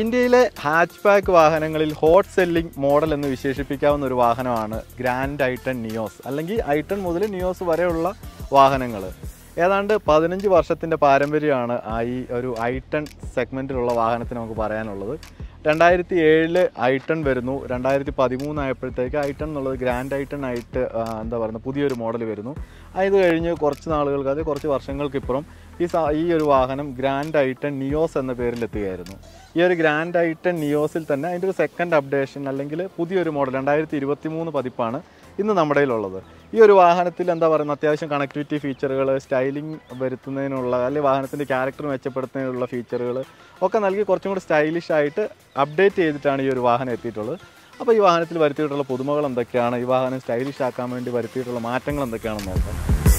ഇന്ത്യയിലെ hatchback വാഹനങ്ങളിൽ hot selling model എന്ന് വിശേഷിപ്പിക്കാവുന്ന ഒരു വാഹനമാണ് ഗ്രാൻഡ് ഐട്ടൺ നിയോസ് അല്ലെങ്കിൽ ഐട്ടൺ മുതൽ നിയോസ് വരെയുള്ള വാഹനങ്ങൾ ഏതാണ്ട് പതിനഞ്ച് വർഷത്തിൻ്റെ പാരമ്പര്യമാണ് ആ ഈ ഒരു ഐട്ടൺ സെഗ്മെൻറ്റിലുള്ള വാഹനത്തിന് നമുക്ക് പറയാനുള്ളത് രണ്ടായിരത്തി ഏഴില് ഐട്ടൺ വരുന്നു രണ്ടായിരത്തി പതിമൂന്നായപ്പോഴത്തേക്ക് ഐട്ടൺ എന്നുള്ളത് ഗ്രാൻഡ് ഐട്ടൺ ആയിട്ട് ആ, എന്താ പറയുക പുതിയൊരു മോഡൽ വരുന്നു അത് കഴിഞ്ഞ് കുറച്ച് നാളുകൾക്ക് അത് കുറച്ച് വർഷങ്ങൾക്കിപ്പുറം ഈ സാ- ഈ ഒരു വാഹനം ഗ്രാൻഡ് ഐട്ടൺ നിയോസ് എന്ന പേരിലെത്തുകയായിരുന്നു ഈ ഒരു ഗ്രാൻഡ് ഐട്ടൺ നിയോസിൽ തന്നെ അതിൻ്റെ ഒരു സെക്കൻഡ് അപ്ഡേഷൻ അല്ലെങ്കിൽ പുതിയൊരു മോഡൽ രണ്ടായിരത്തി ഇരുപത്തി മൂന്ന് പതിപ്പാണ് ഇന്ന് നമ്മുടെ കയ്യിലുള്ളത് ഈ ഒരു വാഹനത്തിൽ എന്താ പറയുക അത്യാവശ്യം കണക്ടിവിറ്റി ഫീച്ചറുകൾ സ്റ്റൈലിംഗ് വരുത്തുന്നതിനുള്ള അല്ലെങ്കിൽ വാഹനത്തിൻ്റെ ക്യാരക്ടർ മെച്ചപ്പെടുത്തുന്നതിനുള്ള ഫീച്ചറുകൾ ഒക്കെ നൽകി കുറച്ചും കൂടി സ്റ്റൈലിഷ് ആയിട്ട് അപ്ഡേറ്റ് ചെയ്തിട്ടാണ് ഈ ഒരു വാഹനം എത്തിയിട്ടുള്ളത് അപ്പോൾ ഈ വാഹനത്തിൽ വരുത്തിയിട്ടുള്ള പുതുമകൾ എന്തൊക്കെയാണ് ഈ വാഹനം സ്റ്റൈലിഷ് ആക്കാൻ വേണ്ടി വരുത്തിയിട്ടുള്ള മാറ്റങ്ങൾ എന്തൊക്കെയാണെന്ന് നോക്കാം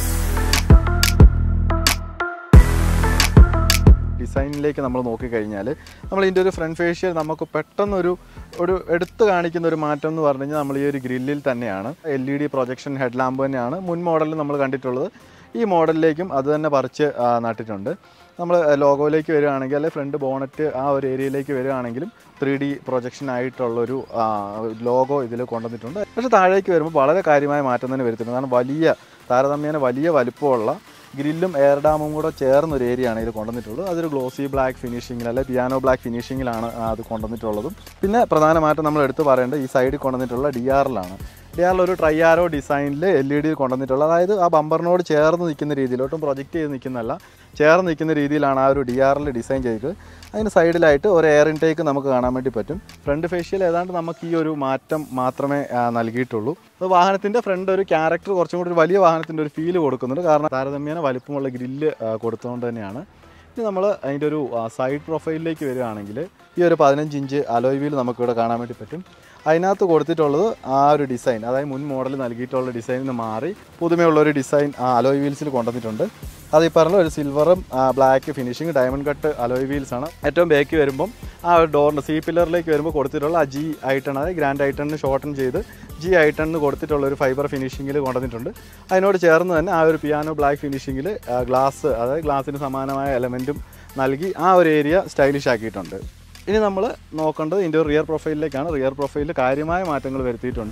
ഡിസൈനിലേക്ക് നമ്മൾ നോക്കിക്കഴിഞ്ഞാൽ നമ്മൾ ഇതിൻ്റെ ഒരു ഫ്രണ്ട് ഫേഷ്യൽ നമുക്ക് പെട്ടെന്നൊരു ഒരു എടുത്തു കാണിക്കുന്ന ഒരു മാറ്റം എന്ന് പറഞ്ഞു കഴിഞ്ഞാൽ നമ്മൾ ഈ ഒരു ഗ്രില്ലിൽ തന്നെയാണ് L E D projection headlamp തന്നെയാണ് മുൻ മോഡലിൽ നമ്മൾ കണ്ടിട്ടുള്ളത് ഈ മോഡലിലേക്കും അത് തന്നെ പറിച്ച് ആ, നട്ടിട്ടുണ്ട് നമ്മൾ ലോഗോയിലേക്ക് വരികയാണെങ്കിൽ അല്ലെങ്കിൽ ഫ്രണ്ട് ബോണറ്റ് ആ ഒരു ഏരിയയിലേക്ക് വരികയാണെങ്കിലും ത്രീ ഡി പ്രൊജക്ഷൻ ആയിട്ടുള്ളൊരു ലോഗോ ഇതിൽ കൊണ്ടുവന്നിട്ടുണ്ട് പക്ഷേ താഴേക്ക് വരുമ്പോൾ വളരെ കാര്യമായ മാറ്റം തന്നെ വരുത്തുന്നു കാരണം വലിയ താരതമ്യേന വലിയ വലിപ്പമുള്ള ഗ്രില്ലും എയർ ഡാമും കൂടെ ചേർന്ന ഒരു ഏരിയ ആണ് ഇത് കൊണ്ടുവന്നിട്ടുള്ളത് അതൊരു ഗ്ലോസി ബ്ലാക്ക് ഫിനിഷിങ്ങിൽ അല്ലെ പിയാനോ ബ്ലാക്ക് ഫിനിഷിങ്ങിലാണ് അത് കൊണ്ടുവന്നിട്ടുള്ളതും പിന്നെ പ്രധാനമായിട്ടും നമ്മൾ എടുത്തു പറയേണ്ടത് ഈ സൈഡിൽ കൊണ്ടുവന്നിട്ടുള്ള ഡി ആറിലാണ് ഡി ആറിൽ ഒരു ട്രൈയാരോ ഡിസൈനിൽ എൽ ഇ ഡി കൊണ്ടുവന്നിട്ടുള്ളത് അതായത് ആ ബമ്പറിനോട് ചേർന്ന് നിൽക്കുന്ന രീതിയിൽ ഒട്ടും പ്രൊജക്റ്റ് ചെയ്ത് നിൽക്കുന്നതല്ല ചേർന്ന് നിൽക്കുന്ന രീതിയിലാണ് ആ ഒരു ഡി ആറിൽ ഡിസൈൻ ചെയ്തത് അതിന് സൈഡിലായിട്ട് ഒരു എയർ ഇൻടേക്ക് നമുക്ക് കാണാൻ വേണ്ടി പറ്റും ഫ്രണ്ട് ഫേഷ്യൽ ഏതാണ്ട് നമുക്ക് ഈ ഒരു മാറ്റം മാത്രമേ ആ, നൽകിയിട്ടുള്ളൂ അത് വാഹനത്തിൻ്റെ ഫ്രണ്ട് ഒരു ക്യാരക്ടർ കുറച്ചും കൂടി ഒരു വലിയ വാഹനത്തിൻ്റെ ഒരു ഫീല് കൊടുക്കുന്നുണ്ട് കാരണം താരതമ്യേന വലിപ്പമുള്ള ഗ്രില്ല് കൊടുത്തുകൊണ്ട് തന്നെയാണ് ഇനി നമ്മൾ അതിൻ്റെ ഒരു സൈഡ് പ്രൊഫൈലിലേക്ക് വരികയാണെങ്കിൽ ഈ ഒരു പതിനഞ്ച് ഇഞ്ച് അലോയ് വീൽ നമുക്കിവിടെ കാണാൻ വേണ്ടി പറ്റും അതിനകത്ത് കൊടുത്തിട്ടുള്ളത് ആ ഒരു ഡിസൈൻ അതായത് മുൻ മോഡൽ നൽകിയിട്ടുള്ള ഡിസൈനിൽ നിന്ന് മാറി പുതുമയുള്ള ഒരു ഡിസൈൻ ആ അലോയ് വീൽസിൽ കൊണ്ടുവന്നിട്ടുണ്ട് അത് ഈ പറഞ്ഞ ഒരു സിൽവറും black finishing diamond cut alloy wheels ആണ് ഏറ്റവും ബേക്ക് വരുമ്പം ആ ഒരു ഡോറിൻ്റെ സി പില്ലറിലേക്ക് വരുമ്പോൾ കൊടുത്തിട്ടുള്ള ആ ജി ഐട്ടൺ അതായത് ഗ്രാൻഡ് ഐട്ടണിന് ഷോർട്ടൺ ചെയ്ത് ജി ഐട്ടണിന് കൊടുത്തിട്ടുള്ള ഒരു ഫൈബർ ഫിനിഷിങ്ങിൽ കൊണ്ടുവന്നിട്ടുണ്ട് അതിനോട് ചേർന്ന് തന്നെ ആ ഒരു പിയാനോ ബ്ലാക്ക് ഫിനിഷിങ്ങിൽ ഗ്ലാസ് അതായത് ഗ്ലാസിന് സമാനമായ എലമെൻറ്റും നൽകി ആ ഒരു ഏരിയ സ്റ്റൈലിഷ് ആക്കിയിട്ടുണ്ട് ഇനി നമ്മൾ നോക്കേണ്ടത് ഇതിൻ്റെ റിയർ പ്രൊഫൈലിലേക്കാണ് റിയർ പ്രൊഫൈലിൽ കാര്യമായ മാറ്റങ്ങൾ വരുത്തിയിട്ടുണ്ട്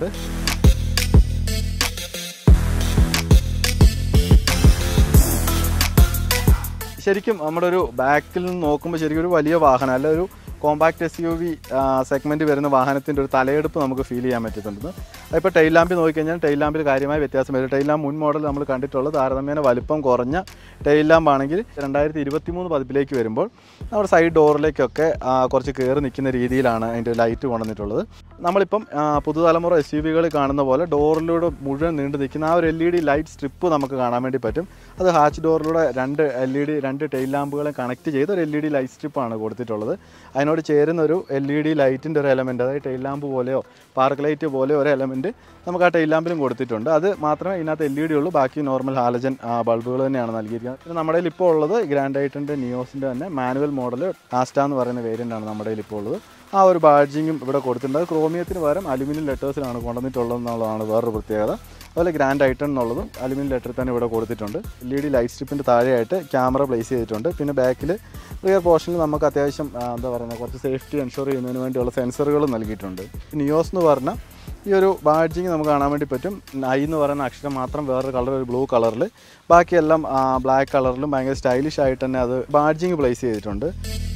ശരിക്കും നമ്മുടെ ഒരു ബാക്കിൽ നിന്ന് നോക്കുമ്പോൾ ശരിക്കും ഒരു വലിയ വാഹനം അല്ല ഒരു compact S U V segment വരുന്ന വാഹനത്തിൻ്റെ ഒരു തലയെടുപ്പ് നമുക്ക് ഫീൽ ചെയ്യാൻ പറ്റുന്നുണ്ട് ഇപ്പോൾ ടൈൽ ലാമ്പിൽ നോക്കിക്കഴിഞ്ഞാൽ ടൈൽ ലാമ്പിൽ കാര്യമായ വ്യത്യാസം വരും ടൈൽ ലാമ്പ് മുൻ മോഡൽ നമ്മൾ കണ്ടിട്ടുള്ളത് താരതമ്യേന വലിപ്പം കുറഞ്ഞ ടൈൽ ലാമ്പ് ആണെങ്കിൽ രണ്ടായിരത്തി ഇരുപത്തി മൂന്ന് പതിപ്പിലേക്ക് വരുമ്പോൾ നമ്മുടെ സൈഡ് ഡോറിലേക്കൊക്കെ ആ, കുറച്ച് കയറി നിൽക്കുന്ന രീതിയിലാണ് അതിൻ്റെ ലൈറ്റ് കൊണ്ടുവന്നിട്ടുള്ളത് നമ്മളിപ്പം ആ, പുതുതലമുറ എസ് യു വികളിൽ കാണുന്ന പോലെ ഡോറിലൂടെ മുഴുവൻ നീണ്ടു നിൽക്കുന്ന ആ ഒരു L E D light strip നമുക്ക് കാണാൻ വേണ്ടി പറ്റും അത് ഹാച്ച് ഡോറിലൂടെ രണ്ട് എൽ ഇ ഡി രണ്ട് ടൈൽ ലാമ്പുകളെ കണക്ട് ചെയ്ത് ഒരു എൽ ഇ ഡി ലൈറ്റ് സ്ട്രിപ്പാണ് കൊടുത്തിട്ടുള്ളത് അതിനോട് ചേരുന്ന ഒരു എൽ ഇ ഡി ലൈറ്റിൻ്റെ ഒരു എലമെൻറ്റ് അതായത് ടൈൽ ലാമ്പ് പോലെയോ പാർക്ക് ലൈറ്റ് പോലെയോ ഒരു എലമെൻറ്റ് നമുക്ക് ആ ടൈൽ ലാമ്പിലും കൊടുത്തിട്ടുണ്ട് അത് മാത്രമേ ഇതിനകത്ത് എൽ ഇ ഡി ഉള്ളൂ ബാക്കി നോർമൽ ഹാലജൻ ബൾബുകൾ തന്നെയാണ് നൽകിയിരിക്കുന്നത് പിന്നെ നമ്മുടെ കയ്യിൽ ഇപ്പോൾ ഉള്ളത് ഗ്രാൻഡ് ഐറ്റൻ്റെ നിയോസിൻ്റെ തന്നെ മാനുവൽ മോഡൽ ആസ്റ്റ എന്ന് പറയുന്ന വേരിയൻ്റ് ആണ് നമ്മുടെ കയ്യിൽ ഇപ്പോൾ ഉള്ളത് ആ ഒരു ബാഡ്ജിങ്ങും ഇവിടെ കൊടുത്തിട്ടുണ്ട് അത് ക്രോമിയത്തിന് പകരം അലുമിനിയം ലെറ്റേഴ്സിലാണ് കൊണ്ടുവന്നിട്ടുള്ളത് എന്നുള്ളതാണ് വേറൊരു പ്രത്യേകത അതുപോലെ ഗ്രാൻഡ് ഐറ്റൺ എന്നുള്ളതും അലുമിനിയം ലെറ്റർ തന്നെ ഇവിടെ കൊടുത്തിട്ടുണ്ട് എൽ ഇ ഡി ലൈറ്റ് സ്ട്രിപ്പിൻ്റെ താഴെയായിട്ട് ക്യാമറ പ്ലേസ് ചെയ്തിട്ടുണ്ട് പിന്നെ ബാക്കിൽ റിയർ പോർഷനിൽ നമുക്ക് അത്യാവശ്യം ആ, എന്താ പറയുക കുറച്ച് സേഫ്റ്റി എൻഷുർ ചെയ്യുന്നതിന് വേണ്ടിയുള്ള സെൻസറുകളും നൽകിയിട്ടുണ്ട് നിയോസ് എന്ന് പറഞ്ഞ ഈ ഒരു ബാഡ്ജിങ് നമുക്ക് കാണാൻ വേണ്ടി പറ്റും ഐ എന്ന് പറയുന്ന അക്ഷരം മാത്രം വേറൊരു കളർ ഒരു ബ്ലൂ കളറിൽ ബാക്കിയെല്ലാം ബ്ലാക്ക് കളറിലും ഭയങ്കര സ്റ്റൈലിഷ് ആയിട്ട് തന്നെ അത് ബാഡ്ജിങ് പ്ലേസ് ചെയ്തിട്ടുണ്ട്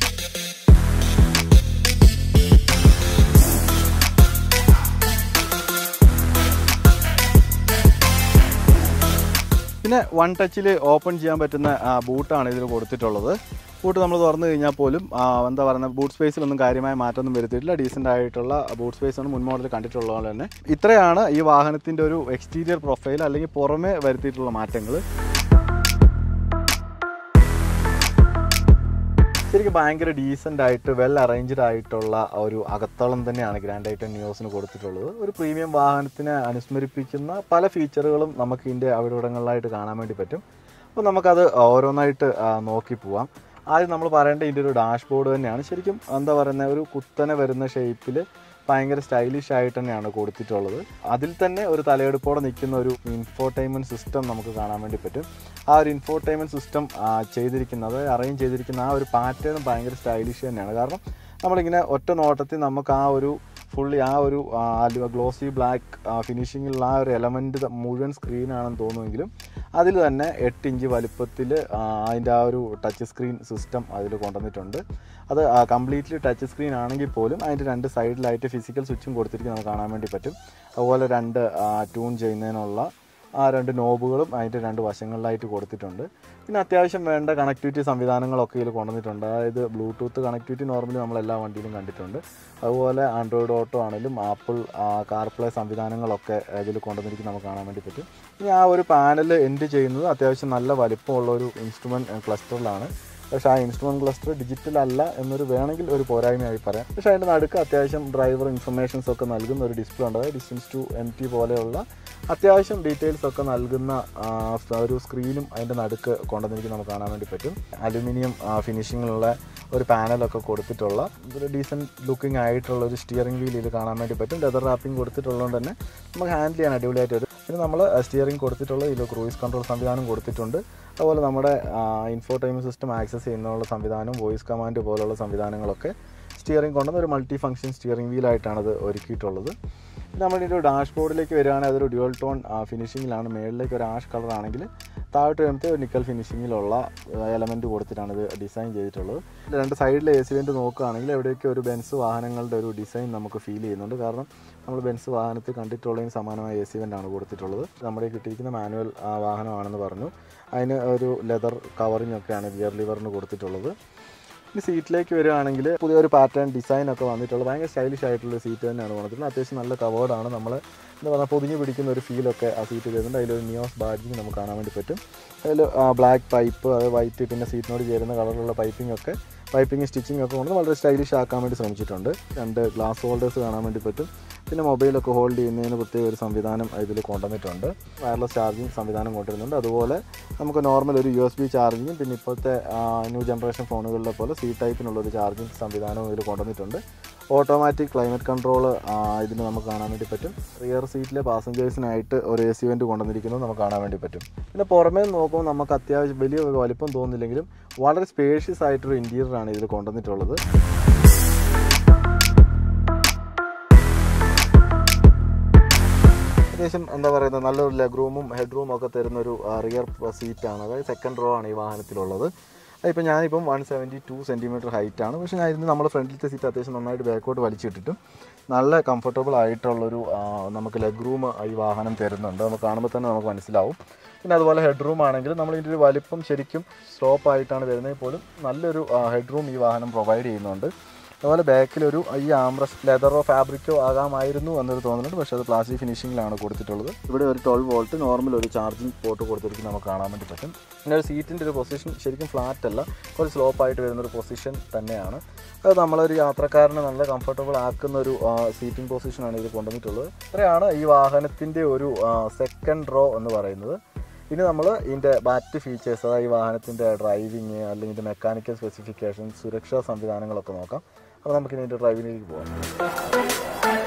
പിന്നെ വൺ ടച്ചിൽ ഓപ്പൺ ചെയ്യാൻ പറ്റുന്ന ആ, ബൂട്ടാണ് ഇതിൽ കൊടുത്തിട്ടുള്ളത് ബൂട്ട് നമ്മൾ തുറന്നു കഴിഞ്ഞാൽ പോലും ആ, എന്താ പറയുക ബൂട്ട് സ്പേസിലൊന്നും കാര്യമായ മാറ്റമൊന്നും വരുത്തിയിട്ടില്ല ഡീസൻ്റ് ആയിട്ടുള്ള ബൂട്ട് സ്പേസ് ആണ് മുൻ മോഡൽ കണ്ടിട്ടുള്ളത് പോലെ തന്നെ ഇത്രയാണ് ഈ വാഹനത്തിൻ്റെ ഒരു എക്സ്റ്റീരിയർ പ്രൊഫൈൽ അല്ലെങ്കിൽ പുറമെ വരുത്തിയിട്ടുള്ള മാറ്റങ്ങൾ ശരിക്കും ഭയങ്കര ഡീസൻ്റ് ആയിട്ട് വെൽ അറേഞ്ച്ഡ് ആയിട്ടുള്ള ഒരു അകത്തളം തന്നെയാണ് ഗ്രാൻഡ് ഐറ്റൻ ന്യൂസിന് കൊടുത്തിട്ടുള്ളത് ഒരു പ്രീമിയം വാഹനത്തിനെ അനുസ്മരിപ്പിക്കുന്ന പല ഫീച്ചറുകളും നമുക്ക് ഇതിൻ്റെ അവിടെയിടങ്ങളിലായിട്ട് കാണാൻ വേണ്ടി പറ്റും അപ്പോൾ നമുക്കത് ഓരോന്നായിട്ട് ആ, നോക്കി പോവാം ആദ്യം നമ്മൾ പറയേണ്ട ഇതിൻ്റെ ഒരു ഡാഷ്ബോർഡ് തന്നെയാണ് ശരിക്കും എന്താ പറയുന്നത് ഒരു കുത്തനെ വരുന്ന ഷേപ്പിൽ ഭയങ്കര സ്റ്റൈലിഷ് ആയിട്ട് തന്നെയാണ് കൊടുത്തിട്ടുള്ളത് അതിൽ തന്നെ ഒരു തലയെടുപ്പോടെ നിൽക്കുന്ന ഒരു ഇൻഫോർടൈൻമെൻറ്റ് സിസ്റ്റം നമുക്ക് കാണാൻ വേണ്ടി പറ്റും ആ ഒരു ഇൻഫോർടൈൻമെൻറ്റ് സിസ്റ്റം ചെയ്തിരിക്കുന്നത് അറേഞ്ച് ചെയ്തിരിക്കുന്ന ആ ഒരു പാറ്റേൺ ഭയങ്കര സ്റ്റൈലിഷ് തന്നെയാണ് കാരണം നമ്മളിങ്ങനെ ഒറ്റ നോട്ടത്തിൽ നമുക്ക് ആ ഒരു ഫുള്ളി ആ ഒരു ഗ്ലോസി ബ്ലാക്ക് ഫിനിഷിങ്ങിലുള്ള ആ ഒരു എലമെൻറ്റ് മുഴുവൻ സ്ക്രീനാണെന്ന് തോന്നുമെങ്കിലും അതിൽ തന്നെ എട്ട് ഇഞ്ച് വലിപ്പത്തിൽ അതിൻ്റെ ആ ഒരു ടച്ച് സ്ക്രീൻ സിസ്റ്റം അതിൽ കൊണ്ടുവന്നിട്ടുണ്ട് അത് കംപ്ലീറ്റ്ലി ടച്ച് സ്ക്രീൻ ആണെങ്കിൽ പോലും അതിൻ്റെ രണ്ട് സൈഡിലായിട്ട് ഫിസിക്കൽ സ്വിച്ചും കൊടുത്തിരിക്കുന്നത് നമുക്ക് കാണാൻ വേണ്ടി പറ്റും അതുപോലെ രണ്ട് ട്യൂൺ ചെയ്യുന്നതിനുള്ള ആ രണ്ട് നോബുകളും അതിൻ്റെ രണ്ട് വശങ്ങളിലായിട്ട് കൊടുത്തിട്ടുണ്ട് പിന്നെ അത്യാവശ്യം വേണ്ട കണക്ടിവിറ്റി സംവിധാനങ്ങളൊക്കെ ഇതിൽ കൊണ്ടുവന്നിട്ടുണ്ട് അതായത് ബ്ലൂടൂത്ത് കണക്ടിവിറ്റി നോർമലി നമ്മൾ എല്ലാ വണ്ടിയിലും കണ്ടിട്ടുണ്ട് അതുപോലെ ആൻഡ്രോയിഡ് ഓട്ടോ ആണെങ്കിലും ആപ്പിൾ കാർപ്ലേ സംവിധാനങ്ങളൊക്കെ ഇതിൽ കൊണ്ടുവന്നിരിക്കുന്നത് നമുക്ക് കാണാൻ വേണ്ടി പറ്റും ഇനി ആ ഒരു പാനൽ എൻഡ് ചെയ്യുന്നത് അത്യാവശ്യം നല്ല വലിപ്പമുള്ള ഒരു ഇൻസ്ട്രുമെൻറ്റ് ക്ലസ്റ്ററിലാണ് പക്ഷേ ആ ഇൻസ്ട്രുമെൻറ്റ് ക്ലസ്റ്റർ ഡിജിറ്റൽ അല്ല എന്നൊരു വേണമെങ്കിൽ ഒരു പോരായ്മയായി പറയാം പക്ഷേ അതിൻ്റെ നടുക്ക് അത്യാവശ്യം ഡ്രൈവർ ഇൻഫർമേഷൻസ് ഒക്കെ നൽകുന്ന ഒരു ഡിസ്പ്ലേ ഉണ്ട് അതായത് ഡിസ്റ്റൻസ് ടു എം ടി പോലെയുള്ള അത്യാവശ്യം ഡീറ്റെയിൽസ് ഒക്കെ നൽകുന്ന ആ, ഒരു സ്ക്രീനും അതിൻ്റെ നടുക്ക് കൊണ്ടുവന്നിരിക്കുന്നത് നമുക്ക് കാണാൻ വേണ്ടി പറ്റും അലുമിനിയം ഫിനിഷിങ്ങിലുള്ള ഒരു പാനലൊക്കെ കൊടുത്തിട്ടുള്ള ഒരു ഡീസൻറ്റ് ലുക്കിംഗ് ആയിട്ടുള്ള ഒരു സ്റ്റിയറിംഗ് വീൽ ഇത് കാണാൻ വേണ്ടി പറ്റും ലെതർ റാപ്പിംഗ് കൊടുത്തിട്ടുള്ളതുകൊണ്ട് തന്നെ നമുക്ക് ഹാൻഡിൽ ചെയ്യാൻ അടിപൊളിയായിട്ട് വരും പിന്നെ നമ്മൾ സ്റ്റിയറിംഗ് കൊടുത്തിട്ടുള്ള ഇതിൽ ക്രൂയിസ് കൺട്രോൾ സംവിധാനം കൊടുത്തിട്ടുണ്ട് അതുപോലെ നമ്മുടെ ഇൻഫോടൈമിംഗ് സിസ്റ്റം ആക്സസ് ചെയ്യുന്നതിനുള്ള സംവിധാനം വോയിസ് കമാൻഡ് പോലുള്ള സംവിധാനങ്ങളൊക്കെ സ്റ്റിയറിംഗ് കൊണ്ടുവന്ന ഒരു മൾട്ടി ഫംഗ്ഷൻ സ്റ്റിയറിംഗ് വീലായിട്ടാണ് ഇത് ഒരുക്കിയിട്ടുള്ളത് പിന്നെ നമ്മുടെ ഒരു ഡാഷ് ബോർഡിലേക്ക് വരികയാണെങ്കിൽ അതൊരു ഡ്യുവൽ ടോൺ ഫിനിഷിങ്ങിലാണ് മേളിലേക്ക് ഒരു ആഷ് കളർ ആണെങ്കിൽ താഴോട്ട് വരുമ്പോൾ ഒരു നിക്കൽ ഫിനിഷിങ്ങിലുള്ള എലമെൻറ്റ് കൊടുത്തിട്ടാണ് ഇത് ഡിസൈൻ ചെയ്തിട്ടുള്ളത് ഇതിൽ രണ്ട് സൈഡിലെ എ സി വെൻ്റ് നോക്കുകയാണെങ്കിൽ എവിടെയൊക്കെ ഒരു ബെൻസ് വാഹനങ്ങളുടെ ഒരു ഡിസൈൻ നമുക്ക് ഫീൽ ചെയ്യുന്നുണ്ട് കാരണം നമ്മൾ ബെൻസ് വാഹനത്തിൽ കണ്ടിട്ടുള്ളതിന് സമാനമായ എ സി വെൻ്റാണ് കൊടുത്തിട്ടുള്ളത് നമ്മുടെ കിട്ടിയിരിക്കുന്ന മാനുവൽ വാഹനമാണെന്ന് പറഞ്ഞു അതിന് ഒരു ലെതർ കവറിംഗ് ഒക്കെയാണ് ഗിയർ ലിവറിന് കൊടുത്തിട്ടുള്ളത് ഇനി സീറ്റിലേക്ക് വരികയാണെങ്കിൽ പുതിയൊരു പാറ്റേൺ ഡിസൈൻ ഒക്കെ വന്നിട്ടുള്ള ഭയങ്കര സ്റ്റൈലിഷ് ആയിട്ടുള്ള സീറ്റ് തന്നെയാണ് വന്നിട്ടുള്ളത് അത്യാവശ്യം നല്ല കവേർഡാണ് നമ്മൾ എന്താ പറയുക പൊതിഞ്ഞ് പിടിക്കുന്ന ഒരു ഫീലൊക്കെ ആ സീറ്റ് വരുന്നുണ്ട് അതിലൊരു നിയോസ് ബാഡ്ജിങ് നമുക്ക് കാണാൻ വേണ്ടി പറ്റും അതിൽ ബ്ലാക്ക് പൈപ്പ് അത് വൈറ്റ് പിന്നെ സീറ്റിനോട് ചേരുന്ന കളറിലുള്ള പൈപ്പിംഗ് ഒക്കെ പൈപ്പിംഗ് സ്റ്റിച്ചിങ് ഒക്കെ കൊണ്ട് വളരെ സ്റ്റൈലിഷ് ആക്കാൻ വേണ്ടി ശ്രമിച്ചിട്ടുണ്ട് രണ്ട് ഗ്ലാസ് ഹോൾഡേഴ്സ് കാണാൻ വേണ്ടി പറ്റും പിന്നെ മൊബൈലൊക്കെ ഹോൾഡ് ചെയ്യുന്നതിന് പ്രത്യേക ഒരു സംവിധാനം ഇതിൽ കൊണ്ടുവന്നിട്ടുണ്ട് വയർലെസ് ചാർജിങ് സംവിധാനം കൊണ്ടുവരുന്നുണ്ട് അതുപോലെ നമുക്ക് നോർമൽ ഒരു യു എസ് ബി ചാർജിങ്ങും പിന്നെ ഇപ്പോഴത്തെ ന്യൂ ജനറേഷൻ ഫോണുകളിലെ പോലെ സി ടൈപ്പിനുള്ള ഒരു ചാർജിങ് സംവിധാനവും ഇതിൽ കൊണ്ടുവന്നിട്ടുണ്ട് ഓട്ടോമാറ്റിക് ക്ലൈമറ്റ് കൺട്രോൾ ഇതിന് നമുക്ക് കാണാൻ വേണ്ടി പറ്റും റിയർ സീറ്റിലെ പാസഞ്ചേഴ്സിനായിട്ട് ഒരു എ സി വെൻറ്റ് കൊണ്ടുവന്നിരിക്കുന്നത് നമുക്ക് കാണാൻ വേണ്ടി പറ്റും പിന്നെ പുറമേ നോക്കുമ്പോൾ നമുക്ക് അത്യാവശ്യം വലിയ വലിപ്പം തോന്നുന്നില്ലെങ്കിലും വളരെ സ്പേഷ്യസ് ആയിട്ടൊരു ഇൻറ്റീരിയറാണ് ഇതിൽ കൊണ്ടുവന്നിട്ടുള്ളത് അത്യാവശ്യം എന്താ പറയുന്നത് നല്ലൊരു ലെഗ് റൂമും ഹെഡ് റൂമും ഒക്കെ തരുന്ന ഒരു റിയർ സീറ്റാണ് അതായത് സെക്കൻഡ് റോ ആണ് ഈ വാഹനത്തിലുള്ളത് അതിപ്പോൾ ഞാനിപ്പം one seventy two centimetre height ആണ് പക്ഷേ ഞാൻ ഇതിന് നമ്മൾ ഫ്രണ്ടിലത്തെ സീറ്റ് അത്യാവശ്യം നന്നായിട്ട് ബാക്കോട്ട് വലിച്ചിട്ടിട്ടും നല്ല കംഫർട്ടബിൾ ആയിട്ടുള്ളൊരു ആ, നമുക്ക് ലെഗ് റൂം ഈ വാഹനം തരുന്നുണ്ട് നമുക്ക് കാണുമ്പോൾ തന്നെ നമുക്ക് മനസ്സിലാവും പിന്നെ അതുപോലെ ഹെഡ് റൂം ആണെങ്കിൽ നമ്മൾ ഇതിൻ്റെ ഒരു വലിപ്പം ശരിക്കും സ്റ്റോപ്പ് ആയിട്ടാണ് വരുന്നത് പോലും നല്ലൊരു ഹെഡ് റൂം ഈ വാഹനം പ്രൊവൈഡ് ചെയ്യുന്നുണ്ട് അതുപോലെ ബാക്കിലൊരു ഈ ആംബ്രസ് ലെതറോ ഫാബ്രിക്കോ ആകാമായിരുന്നു എന്നൊരു തോന്നുന്നുണ്ട് പക്ഷേ അത് പ്ലാസ്റ്റിക് ഫിനിഷിങ്ങിലാണ് കൊടുത്തിട്ടുള്ളത് ഇവിടെ ഒരു ട്വൽവ് വോൾട്ട് നോർമൽ ഒരു ചാർജിങ് പോർട്ട് കൊടുത്തിരിക്കുന്നത് നമുക്ക് കാണാൻ വേണ്ടി പറ്റും പിന്നെ ഒരു സീറ്റിൻ്റെ ഒരു പൊസിഷൻ ശരിക്കും ഫ്ലാറ്റ് അല്ല കുറച്ച് സ്ലോപ്പ് ആയിട്ട് വരുന്ന ഒരു പൊസിഷൻ തന്നെയാണ് അത് നമ്മളൊരു യാത്രക്കാരനെ നല്ല കംഫർട്ടബിൾ ആക്കുന്ന ഒരു സീറ്റിംഗ് പൊസിഷനാണ് ഇത് കൊണ്ടുവന്നിട്ടുള്ളത് ഇത്രയാണ് ഈ വാഹനത്തിൻ്റെ ഒരു സെക്കൻഡ് റോ എന്ന് പറയുന്നത് ഇനി നമ്മൾ ഇതിൻ്റെ ബാറ്റ് ഫീച്ചേഴ്സ് അതായത് ഈ വാഹനത്തിൻ്റെ ഡ്രൈവിങ് അല്ലെങ്കിൽ ഇതിൻ്റെ മെക്കാനിക്കൽ സ്പെസിഫിക്കേഷൻ സുരക്ഷാ സംവിധാനങ്ങളൊക്കെ നോക്കാം അപ്പോൾ നമുക്ക് ഇതിൻ്റെ ഡ്രൈവിങ്ങിലേക്ക് പോകാം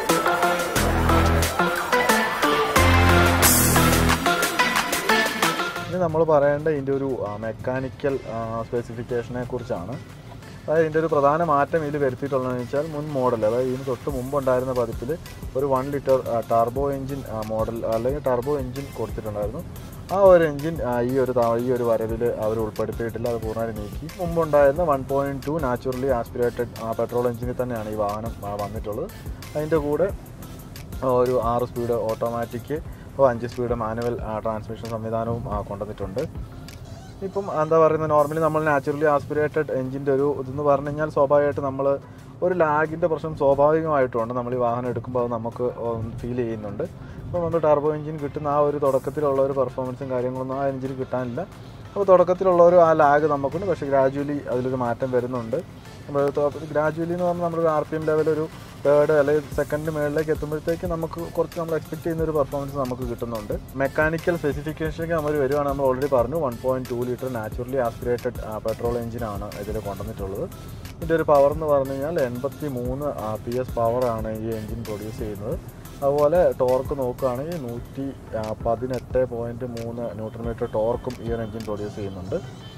ഇനി നമ്മൾ പറയേണ്ട ഇതിൻ്റെ ഒരു മെക്കാനിക്കൽ സ്പെസിഫിക്കേഷനെ കുറിച്ചാണ് അതായത് ഇതിൻ്റെ ഒരു പ്രധാന മാറ്റം ഇതിൽ വരുത്തിയിട്ടുള്ളതെന്ന് വെച്ചാൽ മുൻ മോഡൽ അതായത് ഇതിന് തൊട്ട് മുമ്പ് ഉണ്ടായിരുന്ന പതിപ്പിൽ ഒരു one litre turbo engine model അല്ലെങ്കിൽ ടർബോ എഞ്ചിൻ കൊടുത്തിട്ടുണ്ടായിരുന്നു ആ ഒരു എഞ്ചിൻ ഈ ഒരു ത- ഈ ഒരു വരവിൽ അവർ ഉൾപ്പെടുത്തിയിട്ടില്ല അത് പൂർണ്ണമായും നീക്കി മുമ്പുണ്ടായിരുന്ന one point two naturally aspirated petrol എഞ്ചിനിൽ തന്നെയാണ് ഈ വാഹനം ആ, വന്നിട്ടുള്ളത് അതിൻ്റെ കൂടെ ഒരു ആറ് സ്പീഡ് ഓട്ടോമാറ്റിക് അപ്പോൾ അഞ്ച് സ്പീഡ് മാനുവൽ ട്രാൻസ്മിഷൻ സംവിധാനവും ആ, കൊണ്ടുവന്നിട്ടുണ്ട് ഇപ്പം എന്താ പറയുന്നത് നോർമലി നമ്മൾ നാച്ചുറലി ആസ്പിറേറ്റഡ് എഞ്ചിൻ്റെ ഒരു ഇതെന്ന് പറഞ്ഞു കഴിഞ്ഞാൽ സ്വാഭാവികമായിട്ട് നമ്മൾ ഒരു ലാഗിൻ്റെ പ്രശ്നം സ്വാഭാവികമായിട്ടുണ്ട് നമ്മൾ ഈ വാഹനം എടുക്കുമ്പോൾ അത് നമുക്ക് ഫീൽ ചെയ്യുന്നുണ്ട് അപ്പോൾ നമ്മൾ ടർബോ എഞ്ചിൻ കിട്ടുന്ന ആ ഒരു തുടക്കത്തിലുള്ള ഒരു പെർഫോമൻസും കാര്യങ്ങളൊന്നും ആ എഞ്ചിന് കിട്ടാനില്ല അപ്പോൾ തുടക്കത്തിലുള്ള ഒരു ആ ലാഗ് നമുക്കുണ്ട് പക്ഷേ ഗ്രാജുവലി അതിലൊരു മാറ്റം വരുന്നുണ്ട് നമ്മൾ ഗ്രാജുവലി എന്ന് പറഞ്ഞാൽ നമ്മളൊരു ആർ പി എം ലെവൽ ഒരു തേർഡ് അല്ലെങ്കിൽ സെക്കൻഡ് മുകളിലേക്ക് എത്തുമ്പോഴത്തേക്ക് നമുക്ക് കുറച്ച് നമ്മൾ എക്സ്പെക്ട് ചെയ്യുന്ന ഒരു പെർഫോമൻസ് നമുക്ക് കിട്ടുന്നുണ്ട് മെക്കാനിക്കൽ സ്പെസിഫിക്കേഷനിലേക്ക് നമ്മൾ വരുവാണ് നമ്മൾ ഓൾറെഡി പറഞ്ഞു one point two litre naturally aspirated petrol എഞ്ചിനാണ് ഇതിൽ കൊണ്ടുവന്നിട്ടുള്ളത് ഇതിൻ്റെ ഒരു പവർ എന്ന് പറഞ്ഞു കഴിഞ്ഞാൽ എൺപത്തി മൂന്ന് പി എസ് പവറാണ് ഈ എഞ്ചിൻ പ്രൊഡ്യൂസ് ചെയ്യുന്നത് അതുപോലെ ടോർക്ക് നോക്കുകയാണെങ്കിൽ നൂറ്റി പതിനെട്ട് പോയിൻറ്റ് മൂന്ന് ന്യൂട്രൺ മീറ്റർ ടോർക്കും ഈ ഒരു എഞ്ചിൻ പ്രൊഡ്യൂസ് ചെയ്യുന്നുണ്ട്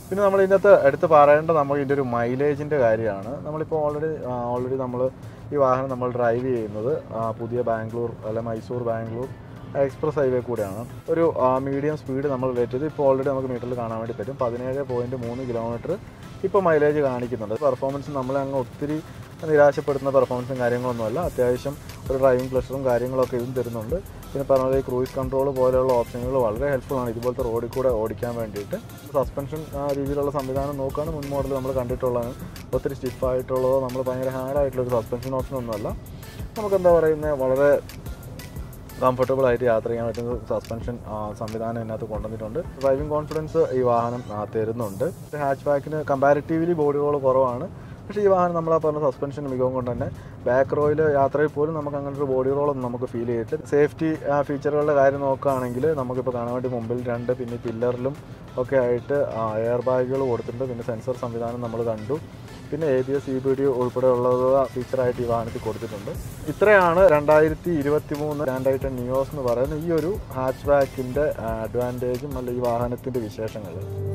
പിന്നെ നമ്മൾ ഇതിനകത്ത് എടുത്ത് പറയേണ്ട നമുക്ക് ഇതിൻ്റെ ഒരു മൈലേജിൻ്റെ കാര്യമാണ് നമ്മളിപ്പോൾ ഓൾറെഡി ഓൾറെഡി നമ്മൾ ഈ വാഹനം നമ്മൾ ഡ്രൈവ് ചെയ്യുന്നത് ആ, പുതിയ ബാംഗ്ലൂർ അല്ല മൈസൂർ ബാംഗ്ലൂർ എക്സ്പ്രസ് ഹൈവേ കൂടെയാണ് ഒരു മീഡിയം സ്പീഡ് നമ്മൾ റേറ്റ് ചെയ്ത് ഇപ്പോൾ ഓൾറെഡി നമുക്ക് മീറ്ററിൽ കാണാൻ വേണ്ടി പറ്റും പതിനേഴ് പോയിൻറ്റ് മൂന്ന് കിലോമീറ്റർ ഇപ്പോൾ മൈലേജ് കാണിക്കുന്നുണ്ട് പെർഫോമൻസ് നമ്മളെ അങ്ങ് ഒത്തിരി നിരാശപ്പെടുത്തുന്ന പെർഫോമൻസും കാര്യങ്ങളൊന്നുമല്ല അത്യാവശ്യം ഒരു ഡ്രൈവിംഗ് പ്ലഷറും കാര്യങ്ങളൊക്കെ ഇതും തരുന്നുണ്ട് പിന്നെ പറഞ്ഞ പോലെ ക്രൂയിസ് കൺട്രോൾ പോലെയുള്ള ഓപ്ഷനുകൾ വളരെ ഹെൽപ്ഫുൾ ആണ് ഇതുപോലത്തെ റോഡിൽ കൂടെ ഓടിക്കാൻ വേണ്ടിയിട്ട് സസ്പെൻഷൻ ആ രീതിയിലുള്ള സംവിധാനം നോക്കുകയാണ് മുൻ മോഡൽ നമ്മൾ കണ്ടിട്ടുള്ളതാണ് ഒത്തിരി സ്റ്റിഫായിട്ടുള്ളതോ നമ്മൾ ഭയങ്കര ഹാർഡായിട്ടുള്ള ഒരു സസ്പെൻഷൻ ഓപ്ഷൻ ഒന്നുമല്ല നമുക്ക് എന്താ പറയുന്നത് വളരെ കംഫർട്ടബിൾ ആയിട്ട് യാത്ര ചെയ്യാൻ പറ്റുന്ന സസ്പെൻഷൻ സംവിധാനം ഇതിനകത്ത് കൊണ്ടുവന്നിട്ടുണ്ട് ഡ്രൈവിംഗ് കോൺഫിഡൻസ് ഈ വാഹനം ആ, തരുന്നുണ്ട് ഹാച്ച് ബാക്കിന് കമ്പാരിറ്റീവ്ലി ബോഡി റോൾ കുറവാണ് പക്ഷേ ഈ വാഹനം നമ്മൾ ആ പറഞ്ഞ സസ്പെൻഷൻ മികവും കൊണ്ട് തന്നെ ബാക്ക് റോയിൽ യാത്രയിൽ പോലും നമുക്ക് അങ്ങനെ ഒരു ബോഡി റോളൊന്നും നമുക്ക് ഫീൽ ചെയ്തിട്ട് സേഫ്റ്റി ഫീച്ചറുകളുടെ കാര്യം നോക്കുകയാണെങ്കിൽ നമുക്കിപ്പോൾ കാണാൻ വേണ്ടി മുമ്പിൽ രണ്ട് പിന്നെ പില്ലറിലും ഒക്കെ ആയിട്ട് എയർ ബാഗുകൾ കൊടുത്തിട്ടുണ്ട് പിന്നെ സെൻസർ സംവിധാനം നമ്മൾ കണ്ടു പിന്നെ A B S E B D ഉൾപ്പെടെയുള്ളത് ഫീച്ചറായിട്ട് ഈ വാഹനത്തിൽ കൊടുത്തിട്ടുണ്ട് ഇത്രയാണ് രണ്ടായിരത്തി ഇരുപത്തി മൂന്ന് രണ്ടായിട്ട് നിയോസ് എന്ന് പറയുന്ന ഈ ഒരു ഹാച്ച് ബാക്കിൻ്റെ അഡ്വാൻറ്റേജും അല്ല ഈ വാഹനത്തിൻ്റെ വിശേഷങ്ങൾ